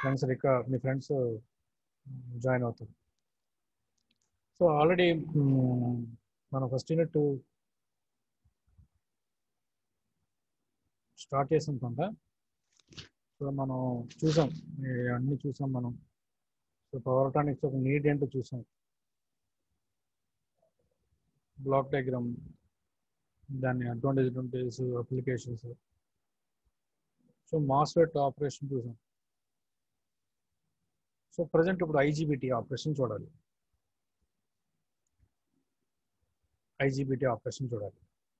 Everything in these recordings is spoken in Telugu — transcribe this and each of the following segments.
ఫ్రెండ్స్ రిక మీ ఫ్రెండ్స్ జాయిన్ అవుతారు సో ఆల్రెడీ మనం ఫస్ట్ యూనిట్ స్టార్ట్ చేసాం కొంత సో మనం చూసాం ఈ అన్ని చూసాం మనం సో పవర్ టానిక్స్ ఒక నీడ్ ఏంటో చూసాం బ్లాక్ డయాగ్రామ్ దాని advantage advantage applications so MOSFET operation చూసాం సో ప్రజెంట్ ఇప్పుడు ఐజీబీటీ ఆపరేషన్ చూడాలి ఐజీబీటీ ఆపరేషన్ చూడాలి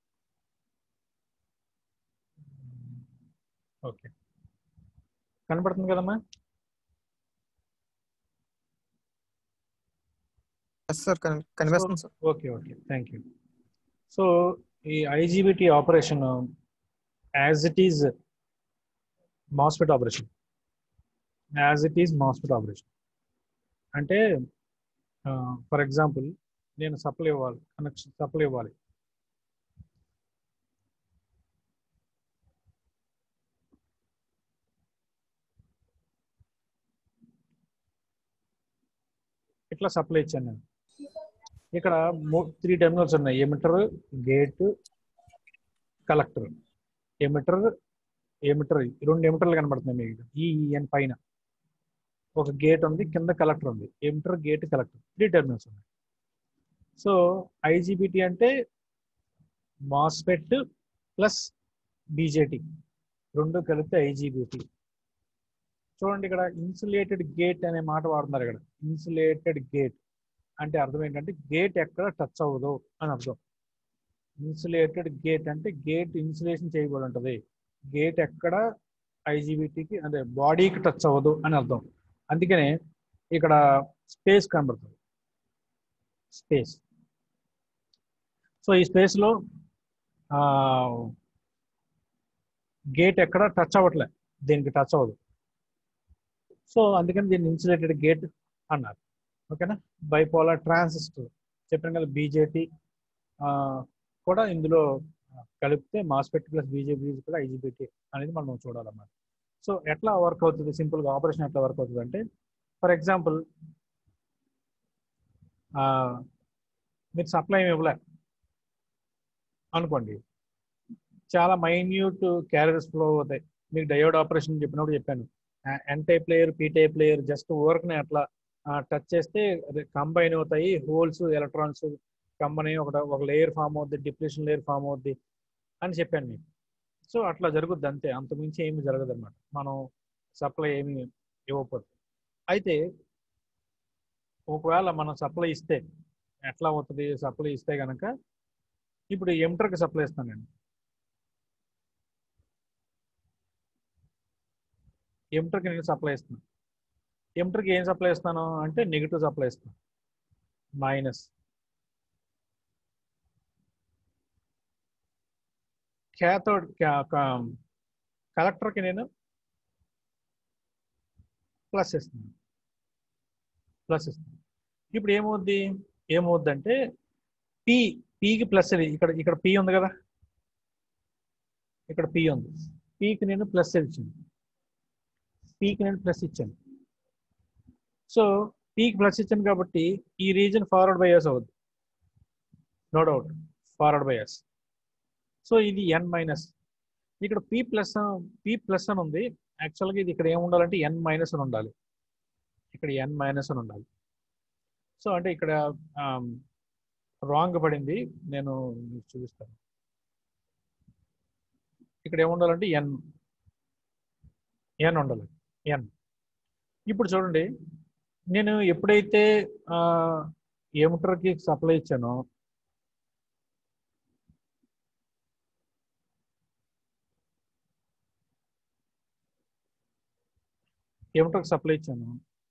ఓకే కనపడుతుంది కదమ్మా ఎస్ సార్ కనిపిస్తుంది sir okay okay thank you so ఈ IGBT operation as it is MOSFET operation as it is MOSFET operation అంటే ఫర్ ఎగ్జాంపుల్ నేను సప్లై ఇవ్వాలి కనెక్షన్ సప్లై ఇవ్వాలి ఇట్లా సప్లై ఇచ్చాను నేను ఇక్కడ త్రీ టెర్మినల్స్ ఉన్నాయి emitter gate collector emitter emitter రెండు ఎమిటర్లు కనబడుతున్నాయి మీకు ఈ ఎన్ పైన ఒక గేట్ ఉంది కింద కలెక్టర్ ఉంది emitter gate collector three terminals ఉన్నాయి సో ఐజీబీటీ అంటే మాస్ఫెట్ ప్లస్ బీజేటీ రెండు కలిపితే ఐజీబీటీ చూడండి ఇక్కడ ఇన్సులేటెడ్ గేట్ అనే మాట వాడుతున్నారు ఇక్కడ ఇన్సులేటెడ్ గేట్ అంటే అర్థం ఏంటంటే గేట్ ఎక్కడ టచ్ అవ్వదు అని అర్థం ఇన్సులేటెడ్ గేట్ అంటే గేట్ ఇన్సులేషన్ చేయబడి ఉంటుంది గేట్ ఎక్కడ ఐజీబీటీకి అంటే బాడీకి టచ్ అవ్వదు అని అర్థం అందుకనే ఇక్కడ స్పేస్ కనబడుతుంది స్పేస్ సో ఈ స్పేస్లో గేట్ ఎక్కడ టచ్ అవ్వట్లే దీనికి టచ్ అవ్వదు సో అందుకని దీన్ని ఇన్సులేటెడ్ గేట్ అన్నారు ఓకేనా బైపోలార్ ట్రాన్సిస్టర్ చెప్పాను కదా బీజేటీ కూడా ఇందులో కలిపితే మాస్ఫెట్ ప్లస్ బీజేపీ కూడా ఐజీబీటీ అనేది మనం చూడాలన్నమాట సో ఎట్లా వర్క్ అవుతుంది సింపుల్గా ఆపరేషన్ ఎట్లా వర్క్ అవుతుంది అంటే ఫర్ ఎగ్జాంపుల్ మీరు సప్లై ఏమి ఇవ్వలే అనుకోండి చాలా మైన్యూట్ క్యారియర్స్ ఫ్లో అవుతాయి మీకు డయోడ్ ఆపరేషన్ చెప్పినప్పుడు చెప్పాను N type layer P type layer just వర్క్ని అట్లా టచ్ చేస్తే కంబైన్ అవుతాయి హోల్స్ ఎలక్ట్రాన్స్ కంబైన్ అయ్యి ఒక ఒక లేయర్ ఫామ్ అవుద్ది డిప్రెషన్ లేయర్ ఫామ్ అవుద్ది అని చెప్పాను మీకు సో అట్లా జరుగుద్ది అంతే అంతకుమించి ఏమి జరగదు అనమాట మనం సప్లై ఏమి ఇవ్వకపోతే అయితే ఒకవేళ మనం సప్లై ఇస్తే ఎట్లా అవుతుంది సప్లై ఇస్తే కనుక ఇప్పుడు ఎంటర్కి సప్లై ఇస్తాను నేను ఎంటర్కి నేను సప్లై ఇస్తున్నాను ఎంటర్కి ఏం సప్లై ఇస్తాను అంటే నెగిటివ్ సప్లై ఇస్తాను మైనస్ క్యాథోడ్ కలెక్టర్కి నేను ప్లస్ ఇస్తున్నాను ప్లస్ ఇస్తాను ఇప్పుడు ఏమవుద్ది ఏమవుద్ది అంటే పి పీకి ప్లస్ ఇక్కడ ఇక్కడ పి ఉంది కదా ఇక్కడ పి ఉంది పీకి నేను ప్లస్ ఇచ్చాను పీకి నేను ప్లస్ ఇచ్చాను సో పీకి ప్లస్ ఇచ్చాను కాబట్టి ఈ రీజన్ ఫార్వర్డ్ బయాస్ అవుద్ది no doubt forward bias so ఇది ఎన్ మైనస్ ఇక్కడ పీ ప్లస్ పీ ప్లస్ అని ఉంది యాక్చువల్గా ఇది ఇక్కడ ఏం ఉండాలంటే ఎన్ మైనస్ అని ఉండాలి ఇక్కడ ఎన్ మైనస్ అని ఉండాలి సో అంటే ఇక్కడ రాంగ్ పడింది నేను చూపిస్తాను ఇక్కడ ఏముండాలంటే ఎన్ ఎన్ ఉండాలి ఎన్ ఇప్పుడు చూడండి నేను ఎప్పుడైతే ఎమిటర్కి సప్లై ఇచ్చానో ఎమిటర్కి సప్లై ఇచ్చాను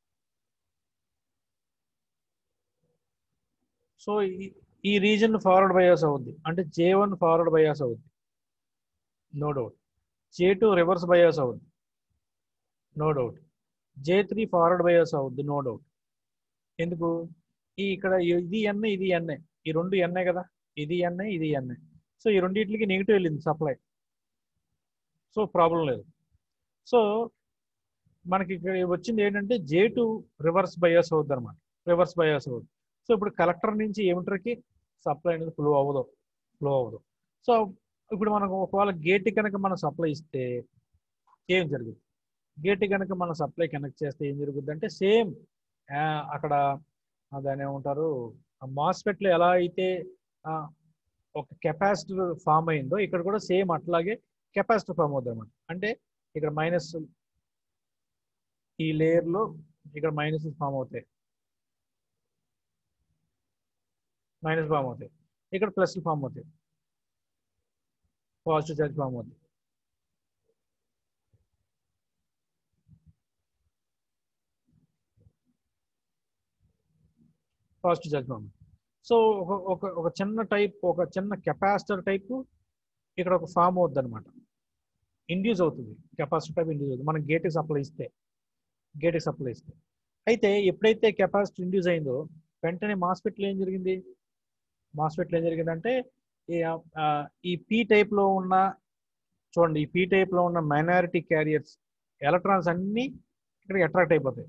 సో ఈ రీజన్ ఫార్వర్డ్ బయాస్ అవుద్ది అంటే జే వన్ ఫార్వర్డ్ బయాస్ అవుద్ది no doubt J two reverse bias అవుద్ది no doubt J three forward bias అవుద్ది నో డౌట్ ఎందుకు ఈ ఇక్కడ ఇది ఎన్ఏ ఇది ఎన్ఏ ఈ రెండు ఎన్ఏ కదా ఇది ఎన్ఏ ఇది ఎన్ఏ సో ఈ రెండింటికి నెగిటివ్ వెళ్ళింది సప్లై సో ప్రాబ్లం లేదు సో మనకి ఇక్కడ వచ్చింది ఏంటంటే జే టు రివర్స్ బయాస్ అవుద్ది అనమాట రివర్స్ బయాస్ అవుద్ది సో ఇప్పుడు కలెక్టర్ నుంచి ఏమిటర్కి సప్లై అనేది ఫ్లో అవ్వదు ఫ్లో అవ్వదు సో ఇప్పుడు మనకు ఒకవేళ గేట్ కనుక మనం సప్లై ఇస్తే ఏం జరుగుతుంది గేట్ కనుక మనం సప్లై కనెక్ట్ చేస్తే ఏం జరుగుతుంది అంటే సేమ్ అక్కడ ఆ, దాన్ని ఏమంటారు మాస్ఫెట్లో ఎలా అయితే ఆ, ఒక కెపాసిటర్ ఫామ్ అయిందో ఇక్కడ కూడా సేమ్ అట్లాగే కెపాసిటర్ ఫామ్ అవుతుంది అనమాట అంటే ఇక్కడ మైనస్ ఈ లేయర్లో ఇక్కడ మైనస్ ఫామ్ అవుతాయి మైనస్ ఫామ్ అవుతాయి ఇక్కడ ప్లస్ ఫామ్ అవుతాయి పాజిటివ్ చార్జ్ ఫామ్ అవుతుంది పాజిటివ్ చార్జ్ ఫామ్ సో ఒక ఒక ఒక చిన్న టైప్ ఒక చిన్న కెపాసిటర్ టైప్ ఇక్కడ ఒక ఫామ్ అవుద్ది అనమాట ఇండ్యూస్ అవుతుంది కెపాసిటర్ టైప్ ఇండ్యూస్ అవుతుంది మనం గేట్కి సప్లై ఇస్తే గేట్కి సప్లై ఇస్తే అయితే ఎప్పుడైతే కెపాసిటీ ఇండ్యూస్ అయిందో వెంటనే మాస్ఫెట్లో ఏం జరిగింది మాస్ఫెట్లో ఏం జరిగిందంటే ఈ, ఆ, ఈ పీ టైప్లో ఉన్న చూడండి ఈ పీ టైప్లో ఉన్న మైనారిటీ క్యారియర్స్ ఎలక్ట్రాన్స్ అన్నీ ఇక్కడికి అట్రాక్ట్ అయిపోతాయి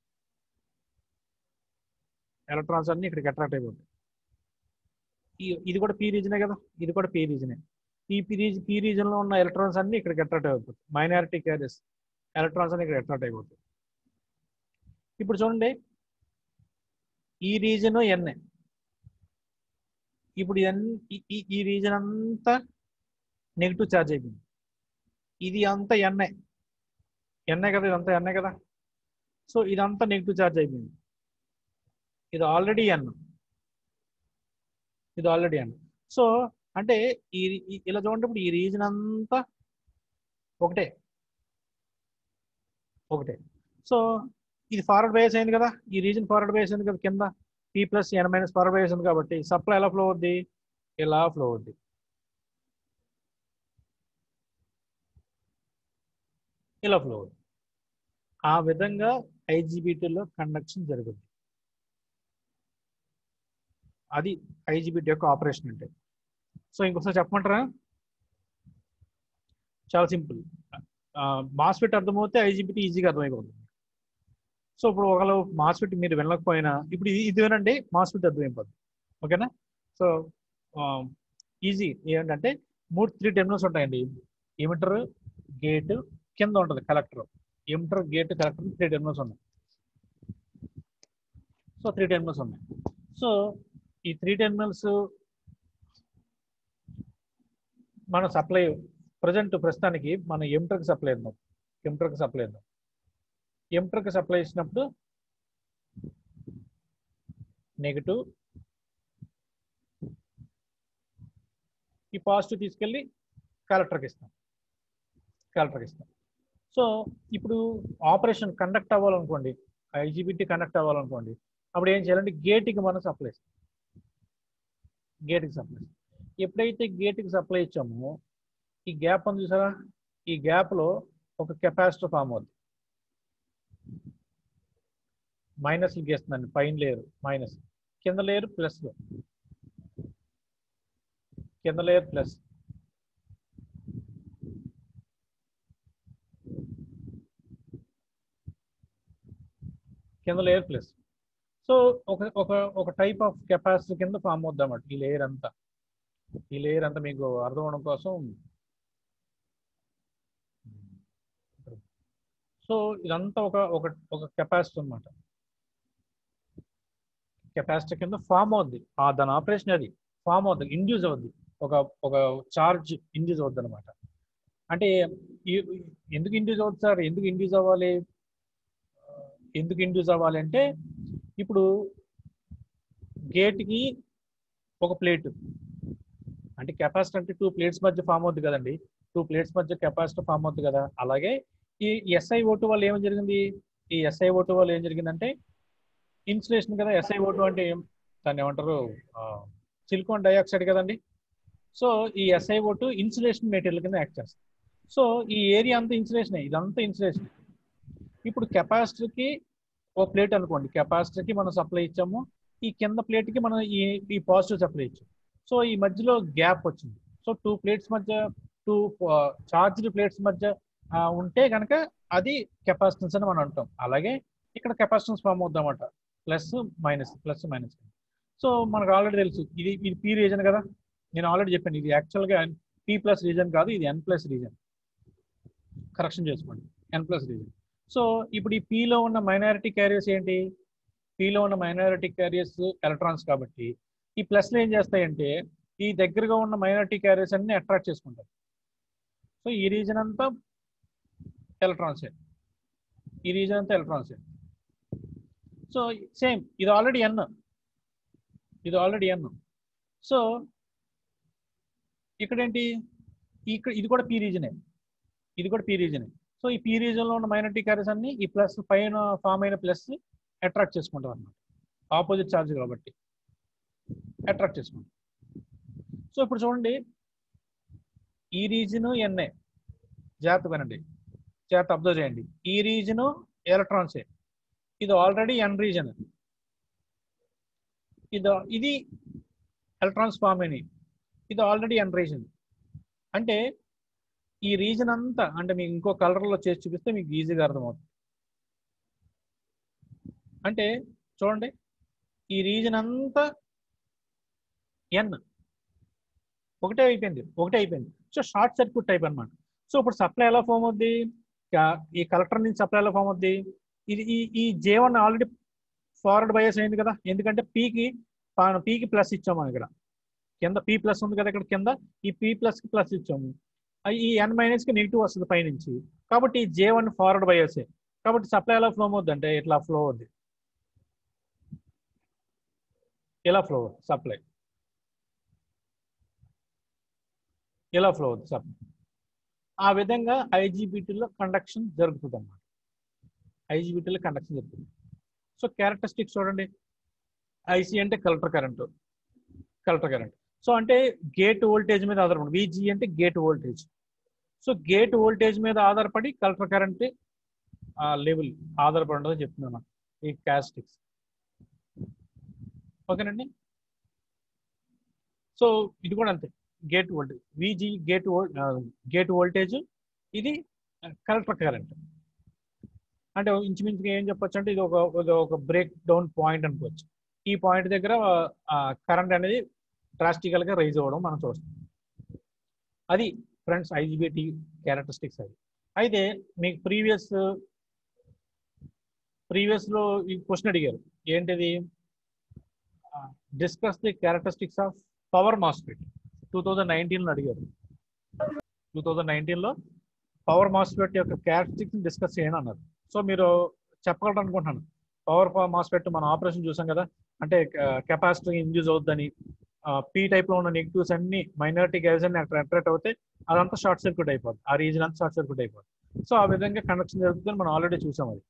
ఎలక్ట్రాన్స్ అన్నీ ఇక్కడికి అట్రాక్ట్ అయిపోతాయి ఈ ఇది కూడా పీ రీజనే కదా ఇది కూడా పీ రీజనే ఈ పీ రీజ్ పీ రీజన్లో ఉన్న ఎలక్ట్రాన్స్ అన్నీ ఇక్కడికి అట్రాక్ట్ అయిపోతాయి మైనారిటీ క్యారియర్స్ ఎలక్ట్రాన్స్ అన్ని ఇక్కడ అట్రాక్ట్ అయిపోతాయి ఇప్పుడు చూడండి ఈ రీజన్ ఎన్ఏ ఇప్పుడు ఇదన్- ఈ- ఈ- ఈ రీజన్ అంతా నెగిటివ్ ఛార్జ్ అయిపోయింది ఇది అంతా ఎన్ఐ ఎన్ఐ కదా ఇదంతా ఎన్ఐ కదా సో ఇదంతా నెగిటివ్ ఛార్జ్ అయిపోయింది ఇది ఆల్రెడీ ఎన్ ఇది ఆల్రెడీ ఎన్ సో అంటే ఈ ఈ- ఇలా చూడండి ఇప్పుడు ఈ రీజన్ అంతా ఒకటే ఒకటే సో ఇది ఫార్వర్డ్ బేస్ అయింది కదా ఈ రీజన్ ఫార్వర్డ్ బేస్ అయింది కదా కింద P plus N minus forward bias ఉంది కాబట్టి సప్లై ఎలా ఫ్లో అవుద్ది ఇలా ఫ్లో అవుద్ది ఇలా ఫ్లో అవుద్ది ఆ విధంగా ఐజీబీటీలో కండక్షన్ జరుగుద్ది అది ఐజీబీటీ యొక్క ఆపరేషన్ అంటే సో ఇంకొకసారి చెప్పమంటారా చాలా సింపుల్ మాస్ఫిట్ అర్థమవుతే ఐజీబీటీ ఈజీగా అర్థమైపోతుంది సో ఇప్పుడు ఒకవేళ మాస్ఫిట్ మీరు వెళ్ళకపోయినా ఇప్పుడు ఇది ఇది వినండి మాస్ఫిట్ అర్థమైపోద్ది ఓకేనా సో ఈజీ ఏంటంటే మూడు త్రీ టెర్మినల్స్ ఉంటాయండి ఎమిటర్ గేట్ కింద ఉంటుంది collector emitter gate collector three terminals ఉన్నాయి సో త్రీ టెర్మినల్స్ ఉన్నాయి సో ఈ త్రీ టెర్మినల్స్ మన సప్లై ప్రజెంట్ ప్రస్తుతానికి మనం ఎమిటర్కి సప్లై ఇద్దాం ఎమిటర్కి సప్లై ఇద్దాం ఎమిటర్కి సప్లై ఇచ్చినప్పుడు నెగిటివ్ ఈ పాజిటివ్ తీసుకెళ్ళి కలెక్టర్కి ఇస్తాం కలెక్టర్కి ఇస్తాం సో ఇప్పుడు ఆపరేషన్ కండక్ట్ అవ్వాలనుకోండి ఐజీబీటీ కండక్ట్ అవ్వాలనుకోండి అప్పుడు ఏం చేయాలంటే గేట్కి మనం సప్లై ఇస్తాం గేట్కి సప్లై ఇస్తాం ఎప్పుడైతే గేట్కి సప్లై ఇచ్చామో ఈ గ్యాప్ ఉంది చూసారా ఈ గ్యాప్లో ఒక కెపాసిటర్ ఫామ్ అవుతుంది మైనస్ గీస్తుందండి పైన లేయర్ మైనస్ కింద లేయర్ ప్లస్ కింద లేయర్ ప్లస్ కింద లేయర్ ప్లస్ సో ఒక ఒక ఒక టైప్ ఆఫ్ కెపాసిటీ కింద ఫామ్ అవుద్ది అన్నమాట ఈ లేయర్ అంతా ఈ లేయర్ అంతా మీకు అర్థం అవడం కోసం సో ఇదంతా ఒక ఒక ఒక కెపాసిటీ అనమాట కెపాసిటీ కింద ఫామ్ అవుద్ది ఆ దాని ఆపరేషన్ అది ఫామ్ అవుద్ది ఇండ్యూస్ అవుద్ది ఒక ఒక చార్జ్ ఇండ్యూస్ అవుద్ది అనమాట అంటే ఈ- ఎందుకు ఇండ్యూస్ అవుతుంది సార్ ఎందుకు ఇండ్యూస్ అవ్వాలి ఎందుకు ఇండ్యూస్ అవ్వాలి అంటే ఇప్పుడు గేట్కి ఒక ప్లేట్ అంటే కెపాసిటీ అంటే టూ ప్లేట్స్ మధ్య ఫామ్ అవుద్ది కదండి టూ ప్లేట్స్ మధ్య కెపాసిటీ ఫామ్ అవుద్ది కదా అలాగే ఈ ఎస్ఐ ఓటు వల్ల ఏం జరిగింది ఈ ఎస్ఐ ఓటు వల్ల ఏం జరిగిందంటే ఇన్సులేషన్ కదా ఎస్ఐ ఓటు అంటే ఏం దాన్ని ఏమంటారు సిలికాన్ డైఆక్సైడ్ కదండి సో ఈ ఎస్ఐ ఓటు ఇన్సులేషన్ మెటీరియల్ కింద యాక్ట్ చేస్తుంది సో ఈ ఏరియా అంతా ఇన్సులేషన్ ఇదంతా ఇన్సులేషన్ ఇప్పుడు కెపాసిటర్కి ఓ ప్లేట్ అనుకోండి కెపాసిటర్కి మనం సప్లై ఇచ్చాము ఈ కింద ప్లేట్కి మనం ఈ ఈ పాజిటివ్ సప్లై ఇచ్చాం సో ఈ మధ్యలో గ్యాప్ వచ్చింది సో టూ ప్లేట్స్ మధ్య టూ చార్జ్డ్ ప్లేట్స్ మధ్య ఆ, ఉంటే కనుక అది కెపాసిటెన్స్ అని మనం అంటాం అలాగే ఇక్కడ కెపాసిటెన్స్ ఫామ్ అవుద్ది అనమాట plus minus plus minus so మనకు ఆల్రెడీ తెలుసు ఇది ఇది పీ రీజన్ కదా నేను ఆల్రెడీ చెప్పాను ఇది యాక్చువల్గా పీ ప్లస్ రీజన్ కాదు ఇది ఎన్ ప్లస్ రీజన్ కరెక్షన్ చేసుకోండి ఎన్ ప్లస్ రీజన్ సో ఇప్పుడు ఈ పీలో ఉన్న మైనారిటీ క్యారియర్స్ ఏంటి పీలో ఉన్న మైనారిటీ క్యారియర్స్ ఎలక్ట్రాన్స్ కాబట్టి ఈ ప్లస్లు ఏం చేస్తాయంటే ఈ దగ్గరగా ఉన్న మైనారిటీ క్యారియర్స్ అన్ని అట్రాక్ట్ చేసుకుంటాయి సో ఈ రీజన్ అంతా ఎలక్ట్రాన్సే ఈ రీజన్ అంతా ఎలక్ట్రాన్సే సో సేమ్ ఇది ఆల్రెడీ ఎన్ ఇది ఆల్రెడీ ఎన్ సో ఇక్కడ ఏంటి ఇక్కడ ఇది కూడా పీ రీజనే ఇది కూడా పీ రీజనే సో ఈ పీ రీజన్లో ఉన్న మైనారిటీ క్యారియర్స్ అన్ని ఈ ప్లస్ పైన ఫామ్ అయిన ప్లస్ అట్రాక్ట్ చేసుకుంటాం అన్నమాట ఆపోజిట్ ఛార్జ్ కాబట్టి అట్రాక్ట్ చేసుకుంటాం సో ఇప్పుడు చూడండి ఈ రీజన్ ఎన్ఏ జాగ్రత్త వినండి జాగ్రత్త అబ్జర్వ్ చేయండి ఈ రీజన్ ఎలక్ట్రాన్సే ఇది ఆల్రెడీ ఎన్ రీజన్ ఇది ఇది ఎలక్ట్రాన్స్ ఫామ్ అయినాయి ఇది ఆల్రెడీ ఎన్ రీజన్ అంటే ఈ రీజన్ అంతా అంటే మీకు ఇంకో కలర్లో చేసి చూపిస్తే మీకు ఈజీగా అర్థమవుతుంది అంటే చూడండి ఈ రీజన్ అంతా ఎన్ ఒకటే అయిపోయింది ఒకటే అయిపోయింది సో షార్ట్ సర్క్యూట్ టైప్ అన్నమాట సో ఇప్పుడు సప్లై ఎలా ఫామ్ అవుద్ది కా- ఈ కలెక్టర్ నుంచి సప్లై ఎలా ఫామ్ అవుద్ది ఇది ఈ ఈ J one already forward bias అయింది కదా ఎందుకంటే పీకి పీకి ప్లస్ ఇచ్చాము మనం ఇక్కడ కింద పీ ప్లస్ ఉంది కదా ఇక్కడ కింద ఈ పీ ప్లస్ కి ప్లస్ ఇచ్చాము ఆ ఈ ఎన్ మైనస్ కి నెగిటివ్ వస్తుంది పైనుంచి కాబట్టి ఈ జే వన్ ఫార్వర్డ్ బయసే కాబట్టి సప్లై ఎలా ఫ్లో అవుద్ది అంటే ఇట్లా ఫ్లో అవుద్ది ఇలా ఫ్లో అవుద్ది సప్లై ఇలా ఫ్లో అవుతుంది సప్లై ఆ విధంగా ఐజీబీటీలో కండక్షన్ జరుగుతుంది అన్నమాట ఐజీబీటీలో కండక్షన్ జరుగుతుంది సో క్యారెక్టరిస్టిక్స్ చూడండి ఐసీ అంటే collector current collector current so అంటే గేట్ వోల్టేజ్ మీద ఆధారపడి విజీ అంటే gate voltage so gate voltage మీద ఆధారపడి కలెక్టర్ కరెంట్ లెవెల్ ఆధారపడి ఉంటుందని చెప్తున్నాను ఈ క్యారెక్టరిస్టిక్స్ ఓకేనండి సో ఇది కూడా అంతే gate voltage VG gate gate voltage ఇది కలెక్టర్ కరెంట్ అంటే ఇంచుమించుగా ఏం చెప్పొచ్చు అంటే ఇది ఒక ఇది ఒక బ్రేక్ డౌన్ పాయింట్ అనుకోవచ్చు ఈ పాయింట్ దగ్గర కరెంట్ అనేది డ్రాస్టికల్ గా రైజ్ అవ్వడం మనం చూస్తాం అది ఫ్రెండ్స్ ఐజీబీటీ క్యారెక్టరిస్టిక్స్ అది అయితే మీకు ప్రీవియస్ ప్రీవియస్ లో ఈ క్వశ్చన్ అడిగారు ఏంటిది discuss the characteristics of power MOSFET two thousand నైన్టీన్లో అడిగారు టూ థౌజండ్ నైన్టీన్లో పవర్ మాస్ఫెట్ యొక్క క్యారెక్టరిస్టిక్స్ డిస్కస్ చేయను అన్నారు సో మీరు చెప్పగలరు అనుకుంటున్నాను పవర్ మాస్ఫెట్ మన ఆపరేషన్ చూసాం కదా అంటే కెపాసిటీ ఇండ్యూస్ అవుద్దని పీ టైప్ లో ఉన్న నెగిటివ్స్ అన్ని మైనారిటీ గ్యాస్ అన్ని అక్కడ అట్రాక్ట్ అవుతే అదంతా షార్ట్ సర్క్యూట్ అయిపోద్ది ఆ రీజన్ అంతా షార్ట్ సర్క్యూట్ అయిపోద్ది సో ఆ విధంగా కండక్షన్ జరుగుతుందని మనం ఆల్రెడీ చూసాం అది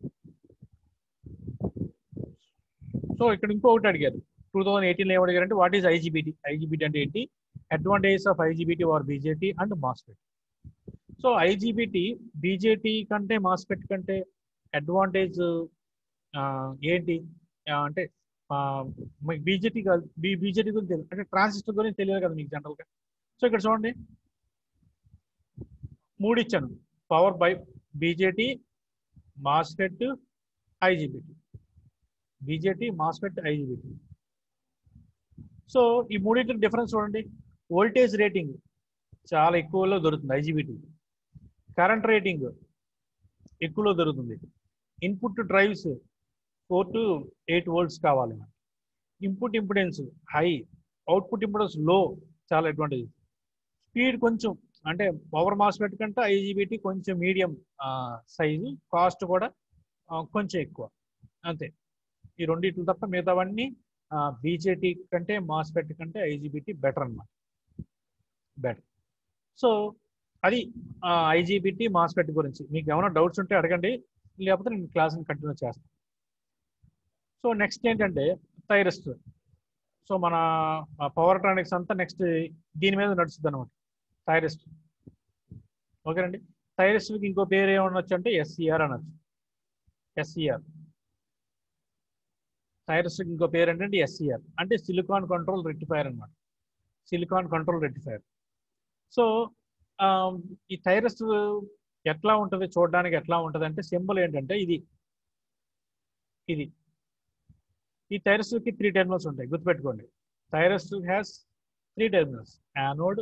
సో ఇక్కడ ఇంకొకటి అడిగారు టూ థౌసండ్ ఎయిటీన్ ఏం అడిగారంటే వాట్ ఈస్ ఐజీబీటీ ఐజీబీటీ అంటే ఏంటి advantages of IGBT or BJT and MOSFET so IGBT BJT కంటే మాస్ఫెట్ కంటే అడ్వాంటేజ్ ఏంటి ఆ, అంటే ఆ, మీకు బీజేటీ కాదు బీ బీజేటీ గురించి తెలియదు అంటే ట్రాన్సిస్టర్ గురించి తెలియదు కదా మీకు జనరల్గా సో ఇక్కడ చూడండి మూడు ఇచ్చాను power by BJT MOSFET IGBT BJT MOSFET IGBT so ఈ మూడింటి డిఫరెన్స్ చూడండి వోల్టేజ్ రేటింగ్ చాలా ఎక్కువలో దొరుకుతుంది ఐజీబీటీ కరెంట్ రేటింగ్ ఎక్కువలో దొరుకుతుంది input drives four to eight volts కావాలి input impedance high output impedance low చాలా అడ్వాంటేజ్ స్పీడ్ కొంచెం అంటే పవర్ మాస్ఫెట్ కంటే ఐజీబీటీ కొంచెం మీడియం సైజు కాస్ట్ కూడా ఆ, కొంచెం ఎక్కువ అంతే ఈ రెండిట్లు తప్ప మిగతావన్నీ బీజేటీ కంటే మాస్ఫెట్ కంటే ఐజీబీటీ బెటర్ అన్నమాట బెటర్ సో అది ఐజీబీటీ మాస్ఫెట్ గురించి మీకు ఏమైనా డౌట్స్ ఉంటే అడగండి లేకపోతే నేను క్లాస్ని కంటిన్యూ చేస్తాను సో నెక్స్ట్ ఏంటంటే థైరిస్టర్ సో మన పవర్ ట్రానిక్స్ అంతా నెక్స్ట్ దీని మీద నడుస్తుంది అనమాట థైరిస్టర్ ఓకేనండి థైరిస్టర్కి ఇంకో పేరు ఏమనొచ్చు అంటే ఎస్సీఆర్ అనొచ్చు ఎస్సీఆర్ థైరిస్టర్కి ఇంకో పేరు ఏంటంటే ఎస్సీఆర్ అంటే సిలికాన్ కంట్రోల్ రెక్టిఫైర్ అనమాట సిలికాన్ కంట్రోల్ రెక్టిఫైర్ సో ఈ థైరస్ ఎట్లా ఉంటుంది చూడడానికి ఎట్లా ఉంటుంది అంటే సింబల్ ఏంటంటే ఇది ఇది ఈ థైరస్కి త్రీ టెర్మినల్స్ ఉంటాయి గుర్తుపెట్టుకోండి thyristor has three terminals anode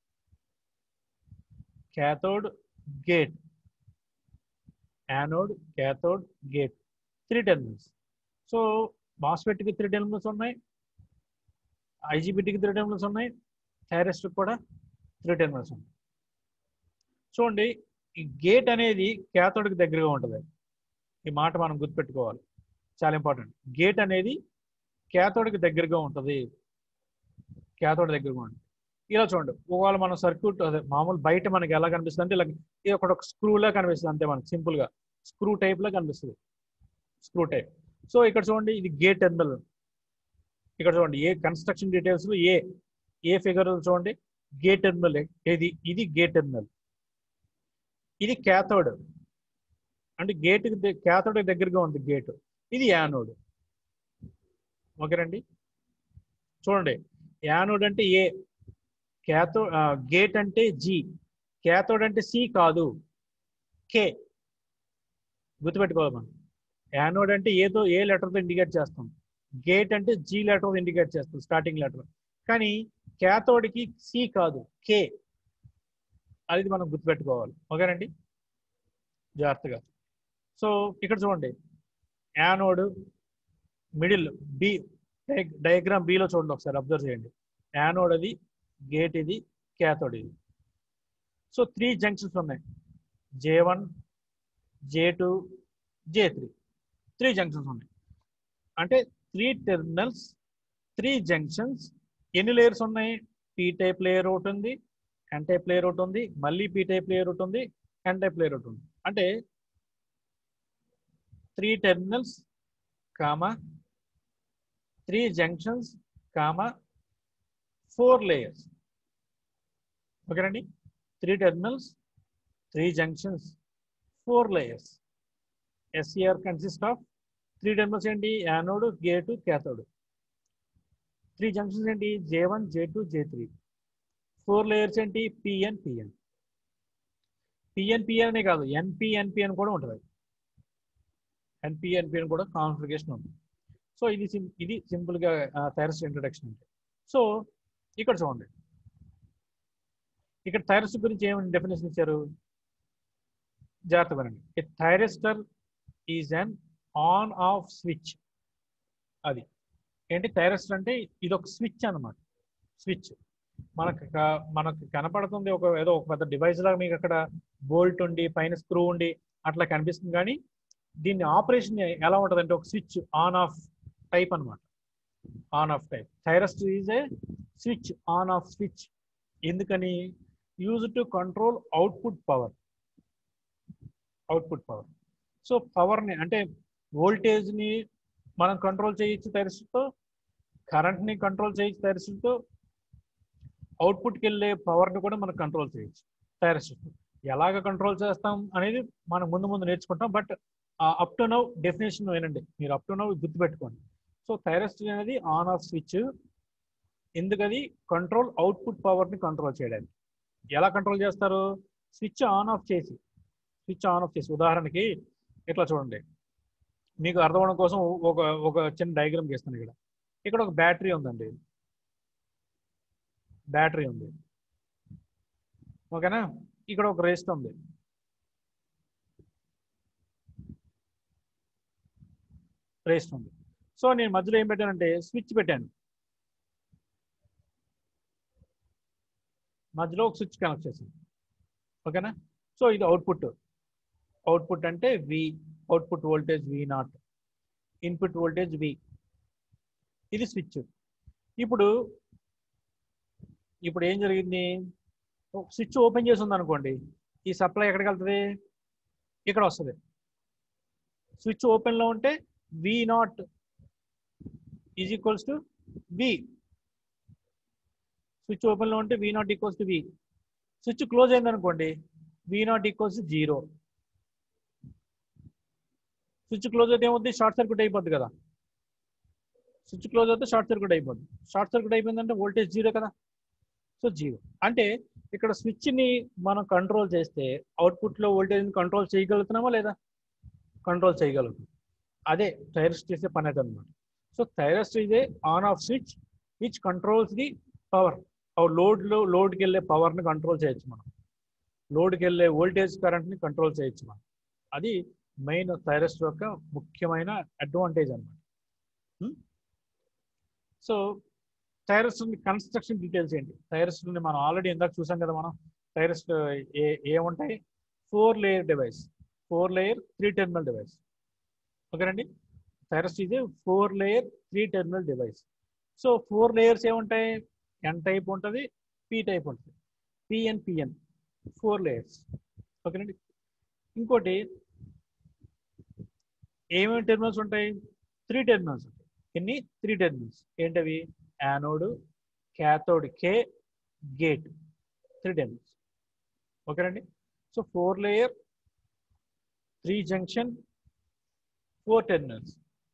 cathode gate anode cathode gate three terminals so మాస్ఫెట్కి త్రీ టెర్మినల్స్ ఉన్నాయి ఐజీబీటీకి త్రీ టెర్మినల్స్ ఉన్నాయి థైరస్ట్కి కూడా త్రీ టెర్మినల్స్ ఉన్నాయి చూడండి ఈ గేట్ అనేది క్యాథోడ్కి దగ్గరగా ఉంటుంది ఈ మాట మనం గుర్తుపెట్టుకోవాలి చాలా ఇంపార్టెంట్ గేట్ అనేది క్యాథోడ్కి దగ్గరగా ఉంటుంది క్యాథోడ్ దగ్గరగా ఉంటుంది ఇలా చూడండి ఒకవేళ మనం సర్క్యూట్ అదే మామూలు బయట మనకి ఎలా కనిపిస్తుంది అంటే ఇలా ఇది ఒకటి ఒక స్క్రూలా కనిపిస్తుంది అంతే మనకి సింపుల్గా స్క్రూ టైప్లో కనిపిస్తుంది స్క్రూ టైప్ సో ఇక్కడ చూడండి ఇది గేట్ టెర్మినల్ ఇక్కడ చూడండి ఏ కన్స్ట్రక్షన్ డీటెయిల్స్లో ఏ ఏ ఫిగర్ చూడండి గేట్ టెర్మినల్ ఇది ఇది గేట్ టెర్మినల్ ఇది క్యాథోడ్ అంటే గేట్ క్యాథోడ్ దగ్గరగా ఉంది గేట్ ఇది యానోడ్ ఓకేనండి చూడండి యానోడ్ అంటే ఏ క్యాథో గేట్ అంటే జి క్యాథోడ్ అంటే సి కాదు కే గుర్తుపెట్టుకోవాలి మనం యానోడ్ అంటే ఏదో ఏ లెటర్తో ఇండికేట్ చేస్తాం గేట్ అంటే జీ లెటర్ ఇండికేట్ చేస్తాం స్టార్టింగ్ లెటర్ కానీ క్యాథోడ్కి సి కాదు కే అది మనం గుర్తుపెట్టుకోవాలి ఓకేనండి జాగ్రత్తగా సో ఇక్కడ చూడండి యానోడ్ మిడిల్ బి డయాగ్రామ్ బిలో చూడండి ఒకసారి అబ్జర్వ్ చేయండి యానోడ్ అది గేట్ ఇది క్యాథోడ్ ఇది సో త్రీ జంక్షన్స్ ఉన్నాయి J one J two J three three junctions ఉన్నాయి అంటే త్రీ టెర్మినల్స్ త్రీ జంక్షన్స్ ఎన్ని లేయర్స్ ఉన్నాయి పీ టైప్ లేయర్ ఒకటి ఉంది ఎన్ టైప్ లేయర్ ఒకటి ఉంది మళ్ళీ పీ టైప్ లేయర్ ఒకటి ఉంది ఎన్ టైప్ లేయర్ ఒకటి ఉంది అంటే three terminals comma three junctions comma four layers ఓకేనండి three terminals three junctions four layers SER consist of three terminals ఏంటి anode gate cathode three junctions ఏంటి J one J two J three four layers ఏంటి పిఎన్ పిఎన్ పిఎన్ పిఎన్ అనే కాదు ఎన్పి ఎన్పిఎన్ కూడా ఉంటుంది ఎన్పి ఎన్పిఎన్ కూడా కాన్ఫిగరేషన్ ఉంది సో ఇది సిం ఇది సింపుల్గా థైరస్ ఇంట్రడక్షన్ అంటే సో ఇక్కడ చూడండి ఇక్కడ థైరస్ గురించి ఏమైనా డెఫినేషన్ ఇచ్చారు జాగ్రత్త వినండి a thyristor is an on off switch అది ఏంటి థైరస్టర్ అంటే ఇది ఒక స్విచ్ అనమాట స్విచ్ మనకు క- మనకు కనపడుతుంది ఒక ఏదో ఒక పెద్ద డివైస్ లాగా మీకు అక్కడ బోల్ట్ ఉండి పైన స్క్రూ ఉండి అట్లా కనిపిస్తుంది కానీ దీన్ని ఆపరేషన్ ఎలా ఉంటుంది అంటే ఒక స్విచ్ ఆన్ ఆఫ్ టైప్ అన్నమాట on off type thyristor is a switch on off switch ఎందుకని use to control output power output power so పవర్ని అంటే వోల్టేజ్ని మనం కంట్రోల్ చేయొచ్చు థైరస్ట్తో కరెంట్ని కంట్రోల్ చేయొచ్చు థైరస్ట్తో అవుట్పుట్కి వెళ్ళే పవర్ని కూడా మనం కంట్రోల్ చేయొచ్చు థైరస్ట్తో ఎలాగ కంట్రోల్ చేస్తాం అనేది మనం ముందు ముందు నేర్చుకుంటాం but up to now definition వినండి మీరు అప్ టు నౌ గుర్తుపెట్టుకోండి సో థైరస్టర్ అనేది ఆన్ ఆఫ్ స్విచ్ ఎందుకది కంట్రోల్ అవుట్పుట్ పవర్ని కంట్రోల్ చేయడానికి ఎలా కంట్రోల్ చేస్తారు స్విచ్ ఆన్ ఆఫ్ చేసి స్విచ్ ఆన్ ఆఫ్ చేసి ఉదాహరణకి ఇట్లా చూడండి మీకు అర్థం అవడం కోసం ఒక ఒక చిన్న డయాగ్రామ్ గీస్తాను ఇక్కడ ఇక్కడ ఒక బ్యాటరీ ఉందండి బ్యాటరీ ఉంది ఓకేనా ఇక్కడ ఒక రెస్ట్ ఉంది రెస్ట్ ఉంది సో నేను మధ్యలో ఏం పెట్టానంటే స్విచ్ పెట్టాను మధ్యలో ఒక స్విచ్ కనెక్ట్ చేశాను ఓకేనా సో ఇది అవుట్పుట్ అవుట్పుట్ అంటే V output voltage V naught input voltage V ఇది స్విచ్ ఇప్పుడు ఇప్పుడు ఏం జరిగింది స్విచ్ ఓపెన్ చేసి ఉంది అనుకోండి ఈ సప్లై ఎక్కడికి వెళ్తుంది ఇక్కడ వస్తుంది స్విచ్ ఓపెన్లో ఉంటే V naught is equals to V switch ఓపెన్లో ఉంటే V naught equals to V switch close అయింది అనుకోండి V naught equals zero switch close అయితే ఏమవుతుంది షార్ట్ సర్క్యూట్ అయిపోద్ది కదా స్విచ్ క్లోజ్ అయితే షార్ట్ సర్క్యూట్ అయిపోద్ది షార్ట్ సర్క్యూట్ అయిపోయిందంటే వోల్టేజ్ జీరో కదా సో జీరో అంటే ఇక్కడ స్విచ్ ని మనం కంట్రోల్ చేస్తే అవుట్పుట్ లో వోల్టేజ్ కంట్రోల్ చేయగలుగుతున్నామా లేదా కంట్రోల్ చేయగలుగుతాం అదే థైరస్ చేసే పని అది అనమాట so thyristor is a on off switch which controls the power load లో లోడ్కి వెళ్ళే పవర్ ని కంట్రోల్ చేయొచ్చు మనం లోడ్కి వెళ్ళే వోల్టేజ్ కరెంట్ ని కంట్రోల్ చేయొచ్చు మనం అది మెయిన్ థైరస్ యొక్క ముఖ్యమైన అడ్వాంటేజ్ అనమాట సో థైరస్ కన్స్ట్రక్షన్ డీటెయిల్స్ ఏంటి థైరస్ మనం ఆల్రెడీ ఇందాక చూసాం కదా మనం థైరస్ ఏ ఏముంటాయి four layer device four layer three terminal device ఓకేనండి thyristor is four layer three terminal device so four layers ఏముంటాయి ఎన్ టైప్ ఉంటుంది పి టైప్ ఉంటుంది పిఎన్ పిఎన్ ఫోర్ లేయర్స్ ఓకేనండి ఇంకోటి ఏమేమి టెర్మినల్స్ ఉంటాయి త్రీ టెర్మినల్స్ ఉంటాయి ఎన్ని త్రీ టెర్మినల్స్ ఏంటవి anode cathode K gate three terminals ఓకేనండి so four layer three junction four terminals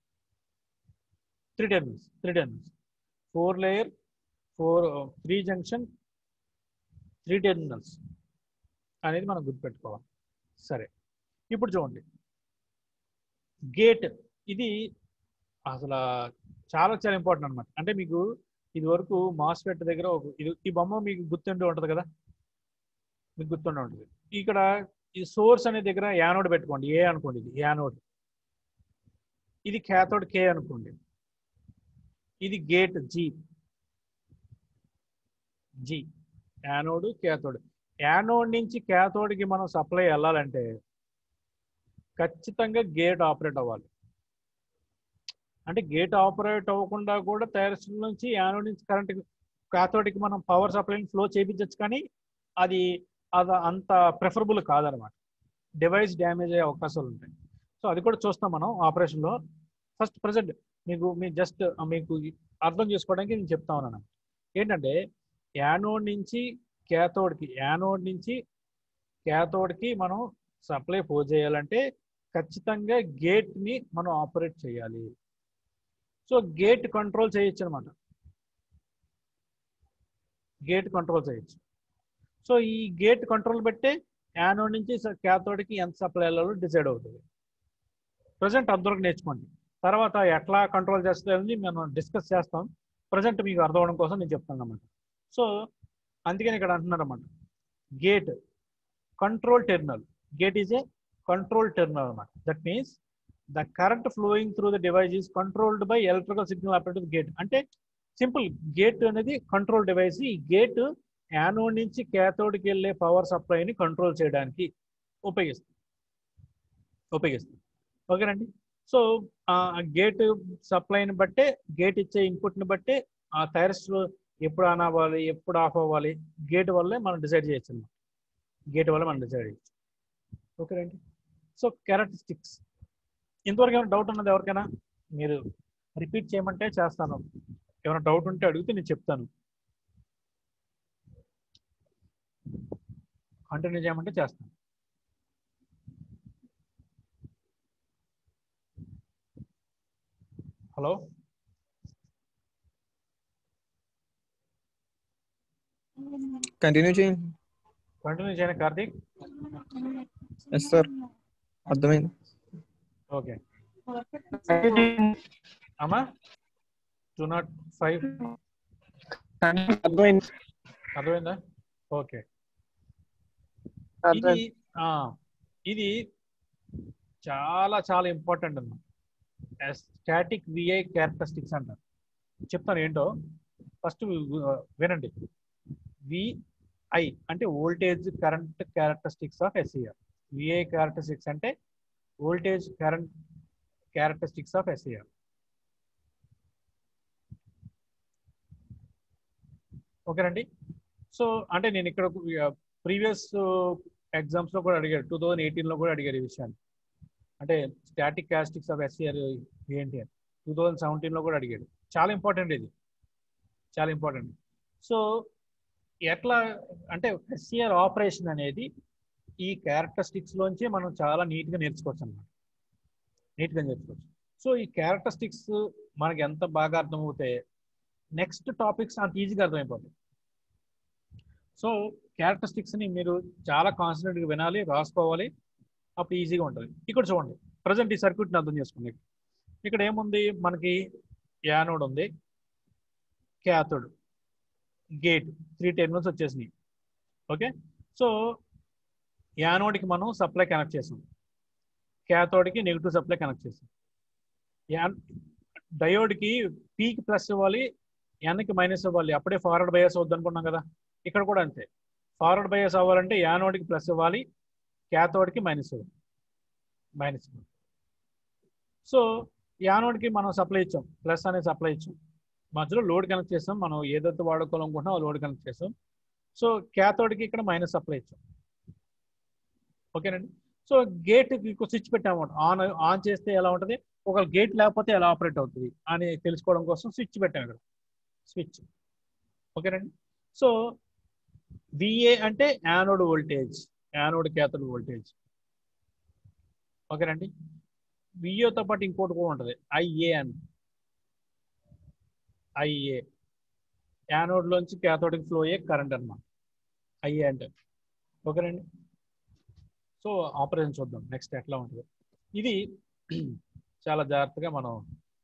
three terminals three terminals four layer four three junction three terminals అనేది మనం గుర్తుపెట్టుకోవాలి సరే ఇప్పుడు చూడండి గేట్ ఇది అసలు చాలా చాలా ఇంపార్టెంట్ అనమాట అంటే మీకు ఇది వరకు మాస్ఫెట్ దగ్గర ఒక ఇది ఈ బొమ్మ మీకు గుర్తుండి ఉంటుంది కదా మీకు గుర్తుండి ఉంటుంది ఇక్కడ ఈ సోర్స్ అనే దగ్గర యానోడ్ పెట్టుకోండి ఏ అనుకోండి ఇది యానోడ్ ఇది క్యాథోడ్ కే అనుకోండి ఇది gate G G anode cathode anode నుంచి క్యాథోడ్కి మనం సప్లై వెళ్ళాలంటే ఖచ్చితంగా గేట్ ఆపరేట్ అవ్వాలి అంటే గేట్ ఆపరేట్ అవ్వకుండా కూడా తయారు నుంచి యానోడ్ నుంచి కరెంట్ క్యాథోడ్కి మనం పవర్ సప్లైని ఫ్లో చేయించవచ్చు కానీ అది అది అంత ప్రిఫరబుల్ కాదనమాట డివైస్ డ్యామేజ్ అయ్యే అవకాశాలు ఉంటాయి సో అది కూడా చూస్తాం మనం ఆపరేషన్లో ఫస్ట్ ప్రజెంట్ మీకు మీ జస్ట్ మీకు అర్థం చేసుకోవడానికి నేను చెప్తా ఉన్నాను ఏంటంటే యానోడ్ నుంచి క్యాథోడ్కి యానోడ్ నుంచి క్యాథోడ్కి మనం సప్లై పో చేయాలంటే ఖచ్చితంగా గేట్ని మనం ఆపరేట్ చేయాలి సో గేట్ కంట్రోల్ చేయొచ్చు అనమాట గేట్ కంట్రోల్ చేయొచ్చు సో ఈ గేట్ కంట్రోల్ పెట్టే యానోడ్ నుంచి క్యాథోడ్కి ఎంత సప్లై వెళ్ళాలో డిసైడ్ అవుతుంది ప్రజెంట్ అందరికి నేర్చుకోండి తర్వాత ఎట్లా కంట్రోల్ చేస్తుంది మనం డిస్కస్ చేస్తాం ప్రజెంట్ మీకు అర్థం అవడం కోసం నేను చెప్తాను అన్నమాట సో అందుకని ఇక్కడ అంటున్నారు అన్నమాట gate control terminal gate is a control terminal అన్నమాట that means the current flowing through the device is controlled by electrical signal operative gate అంటే సింపుల్ గేట్ అనేది కంట్రోల్ డివైస్ ఈ గేట్ యానోడ్ నుంచి క్యాథోడ్కి వెళ్ళే పవర్ సప్లైని కంట్రోల్ చేయడానికి ఉపయోగిస్తుంది ఉపయోగిస్తుంది ఓకేనండి సో ఆ గేట్ సప్లైని బట్టే గేట్ ఇచ్చే ఇన్పుట్ని బట్టే ఆ థైరస్లో ఎప్పుడు ఆన్ అవ్వాలి ఎప్పుడు ఆఫ్ అవ్వాలి గేట్ వల్లే మనం డిసైడ్ చేయొచ్చు అన్నమాట గేట్ వల్ల మనం డిసైడ్ చేయొచ్చు ఓకేనండి సో క్యారెక్టరిస్టిక్స్ ఇంతవరకు ఏమైనా డౌట్ ఉన్నది ఎవరికైనా మీరు రిపీట్ చేయమంటే చేస్తాను ఏమైనా డౌట్ ఉంటే అడిగితే నేను చెప్తాను కంటిన్యూ చేయమంటే చేస్తాను హలో కంటిన్యూ చేయండి కంటిన్యూ చేయను కార్తీక్ ఎస్ సార్ అర్థమైంది ఓకే అమ్మా టూ నాట్ ఫైవ్ అర్థమైంది అర్థమైందా ఓకే ఇది అర్థమైంది ఆ, ఇది చాలా చాలా ఇంపార్టెంట్ అన్నమాట స్టాటిక్ విఐ క్యారెక్టరిస్టిక్స్ అంటారు చెప్తాను ఏంటో ఫస్ట్ వినండి విఐ అంటే voltage current characteristics of SER VI characteristics అంటే voltage current characteristics of SER ఓకేనండి సో అంటే నేను ఇక్కడ ప్రీవియస్ ఎగ్జామ్స్ లో కూడా అడిగాడు టూ థౌజండ్ ఎయిటీన్ లో కూడా అడిగారు ఈ విషయాన్ని అంటే స్టాటిక్ క్యాస్టిక్స్ ఆఫ్ ఎస్సీఆర్ ఏంటి అని టూ థౌజండ్ సెవెంటీన్ లో కూడా అడిగాడు చాలా ఇంపార్టెంట్ ఇది చాలా ఇంపార్టెంట్ సో ఎట్లా అంటే ఎస్సీఆర్ ఆపరేషన్ అనేది ఈ క్యారెక్టరిస్టిక్స్ లోంచి మనం చాలా నీట్ గా నేర్చుకోవచ్చు అనమాట నీట్ గా నేర్చుకోవచ్చు సో ఈ క్యారెక్టరిస్టిక్స్ మనకి ఎంత బాగా అర్థమవుతే నెక్స్ట్ టాపిక్స్ అంత ఈజీగా అర్థమైపోతాయి సో క్యారెక్టరిస్టిక్స్ని మీరు చాలా కాన్సన్ట్రేట్గా వినాలి రాసుకోవాలి అప్పుడు ఈజీగా ఉంటుంది ఇక్కడ చూడండి ప్రజెంట్ ఈ సర్క్యూట్ని అర్థం చేసుకోండి ఇక్కడ ఏముంది మనకి యానోడ్ ఉంది క్యాథోడ్ గేట్ త్రీ టెర్మినల్స్ వచ్చేసినాయి ఓకే సో యానోడ్కి మనం సప్లై కనెక్ట్ చేసాం క్యాథోడ్కి నెగిటివ్ సప్లై కనెక్ట్ చేసాం యాన్ డయోడ్కి పీకి ప్లస్ ఇవ్వాలి ఎన్కి మైనస్ ఇవ్వాలి అప్పుడే ఫార్వర్డ్ బయాస్ అవుద్ది అనుకున్నాం కదా ఇక్కడ కూడా అంతే ఫార్వర్డ్ బయాస్ అవ్వాలంటే యానోడ్కి ప్లస్ ఇవ్వాలి క్యాథోడ్కి మైనస్ ఇవ్వాలి మైనస్ ఇవ్వాలి సో యానోడ్కి మనం సప్లై ఇచ్చాం ప్లస్ అనేది సప్లై ఇచ్చాం మధ్యలో లోడ్ కనెక్ట్ చేస్తాం మనం ఏదైతే వాడుకోవాలనుకుంటున్నాం లోడ్ కనెక్ట్ చేస్తాం సో క్యాథోడ్కి ఇక్కడ మైనస్ సప్లై ఇచ్చాం ఓకేనండి సో గేట్ స్విచ్ పెట్టామన్నమాట ఆన్ ఆన్ చేస్తే ఎలా ఉంటుంది ఒక గేట్ లేకపోతే ఎలా ఆపరేట్ అవుతుంది అని తెలుసుకోవడం కోసం స్విచ్ పెట్టాం ఇక్కడ స్విచ్ ఓకేనండి సో విఏ అంటే anode voltage anode cathode voltage ఓకేనండి విఏతో పాటు ఇంకోటి కూడా ఉంటుంది ఐఏ అని ఐఏ యానోడ్లోంచి క్యాథోడిక్ ఫ్లో అయ్యే కరెంట్ అనమాట ఐఏ అంటే ఓకేనండి సో ఆపరేషన్ చూద్దాం నెక్స్ట్ ఎట్లా ఉంటుంది ఇది చాలా జాగ్రత్తగా మనం